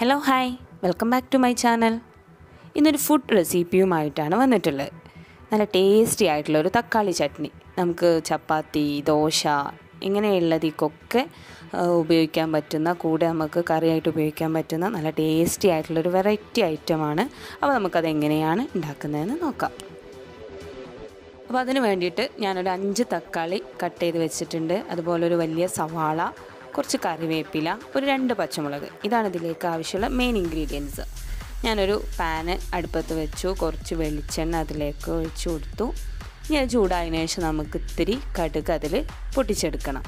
hello hi welcome back to my channel ഇന്നൊരു food റെസിപ്പിയുമായിട്ടാണ് വന്നിട്ടുള്ളത് നല്ല ടേസ്റ്റി ആയിട്ടുള്ള ഒരു തക്കാളി ചട്നി നമുക്ക് ചപ്പാത്തി ദോശ ഇങ്ങനെയുള്ളതിക്കൊക്കെ ആ, ഉപയോഗിക്കാൻ പറ്റുന്ന കൂടെ നമുക്ക് കറിയായിട്ട് ഉപയോഗിക്കാൻ പറ്റുന്ന നല്ല ടേസ്റ്റി ആയിട്ടുള്ളൊരു വെറൈറ്റി ഐറ്റമാണ് അപ്പോൾ നമുക്കത് എങ്ങനെയാണ് ഉണ്ടാക്കുന്നതെന്ന് നോക്കാം അപ്പോൾ അതിന് വേണ്ടിയിട്ട് ഞാനൊരു അഞ്ച് തക്കാളി കട്ട് ചെയ്ത് വെച്ചിട്ടുണ്ട് അതുപോലെ ഒരു വലിയ സവാള കുറച്ച് കറിവേപ്പില ഒരു രണ്ട് പച്ചമുളക് ഇതാണ് ഇതിലേക്ക് ആവശ്യമുള്ള മെയിൻ ഇൻഗ്രീഡിയൻസ് ഞാനൊരു പാന് അടുപ്പത്ത് വെച്ചു കുറച്ച് വെളിച്ചെണ്ണ അതിലേക്ക് ഒഴിച്ചു കൊടുത്തു ഇനി അത് ചൂടായതിനു ശേഷം നമുക്ക് ഇത്തിരി കടുക് അതിൽ പൊട്ടിച്ചെടുക്കണം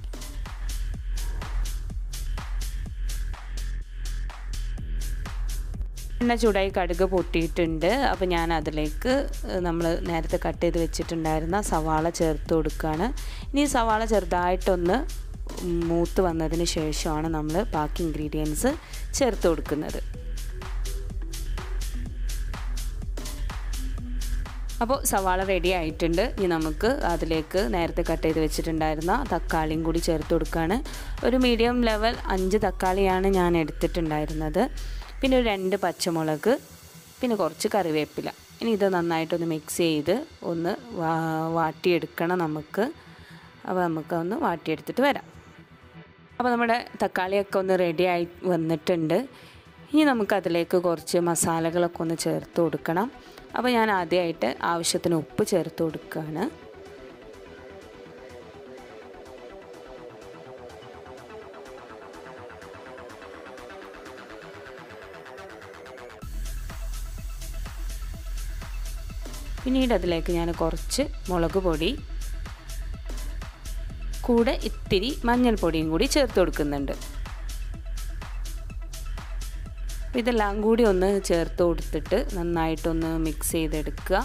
എണ്ണ ചൂടായി കടുക് പൊട്ടിയിട്ടുണ്ട് അപ്പോൾ ഞാൻ അതിലേക്ക് നമ്മൾ നേരത്തെ കട്ട് ചെയ്ത് വെച്ചിട്ടുണ്ടായിരുന്ന സവാള ചേർത്ത് കൊടുക്കുകയാണ് ഇനി ഈ സവാള ചെറുതായിട്ടൊന്ന് മൂത്ത് വന്നതിന് ശേഷമാണ് നമ്മൾ ബാക്കി ഇൻഗ്രീഡിയൻസ് ചേർത്ത് കൊടുക്കുന്നത് അപ്പോൾ സവാള റെഡി ആയിട്ടുണ്ട് ഇനി നമുക്ക് അതിലേക്ക് നേരത്തെ കട്ട് ചെയ്ത് വെച്ചിട്ടുണ്ടായിരുന്ന തക്കാളിയും കൂടി ചേർത്ത് കൊടുക്കുകയാണ് ഒരു മീഡിയം ലെവൽ അഞ്ച് തക്കാളിയാണ് ഞാൻ എടുത്തിട്ടുണ്ടായിരുന്നത് പിന്നെ ഒരു രണ്ട് പച്ചമുളക് പിന്നെ കുറച്ച് കറിവേപ്പില ഇനി ഇത് നന്നായിട്ടൊന്ന് മിക്സ് ചെയ്ത് ഒന്ന് വാ വാട്ടിയെടുക്കണം നമുക്ക് അപ്പോൾ നമുക്ക് ഒന്ന് വാട്ടിയെടുത്തിട്ട് വരാം അപ്പോൾ നമ്മുടെ തക്കാളിയൊക്കെ ഒന്ന് റെഡി ആയി വന്നിട്ടുണ്ട് ഇനി നമുക്കതിലേക്ക് കുറച്ച് മസാലകളൊക്കെ ഒന്ന് ചേർത്ത് കൊടുക്കണം അപ്പോൾ ഞാൻ ആദ്യമായിട്ട് ആവശ്യത്തിന് ഉപ്പ് ചേർത്ത് കൊടുക്കുകയാണ് പിന്നീട് അതിലേക്ക് ഞാൻ കുറച്ച് മുളക് പൊടി കൂടെ ഇത്തിരി മഞ്ഞൾപ്പൊടിയും കൂടി ചേർത്ത് കൊടുക്കുന്നുണ്ട് ഇതെല്ലാം കൂടി ഒന്ന് ചേർത്ത് കൊടുത്തിട്ട് നന്നായിട്ടൊന്ന് മിക്സ് ചെയ്തെടുക്കുക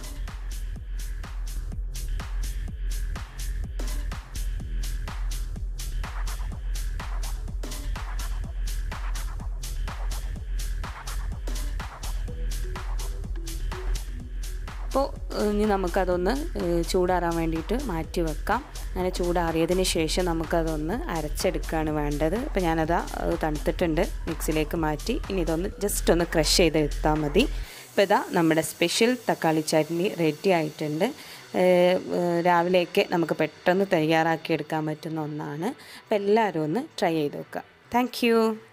അപ്പോൾ ഇനി നമുക്കതൊന്ന് ചൂടാറാൻ വേണ്ടിയിട്ട് മാറ്റി വെക്കാം അങ്ങനെ ചൂടാറിയതിന് ശേഷം നമുക്കതൊന്ന് അരച്ചെടുക്കുകയാണ് വേണ്ടത് അപ്പോൾ ഞാനത് തണുത്തിട്ടുണ്ട് മിക്സിയിലേക്ക് മാറ്റി ഇനി ഇതൊന്ന് ജസ്റ്റ് ഒന്ന് ക്രഷ് ചെയ്ത് എടുത്താൽ മതി ഇപ്പോൾ ഇതാ നമ്മുടെ സ്പെഷ്യൽ തക്കാളി ചട്നി റെഡി ആയിട്ടുണ്ട് രാവിലെയൊക്കെ നമുക്ക് പെട്ടെന്ന് തയ്യാറാക്കി എടുക്കാൻ പറ്റുന്ന ഒന്നാണ് അപ്പോൾ എല്ലാവരും ഒന്ന് ട്രൈ ചെയ്ത് നോക്കുക താങ്ക്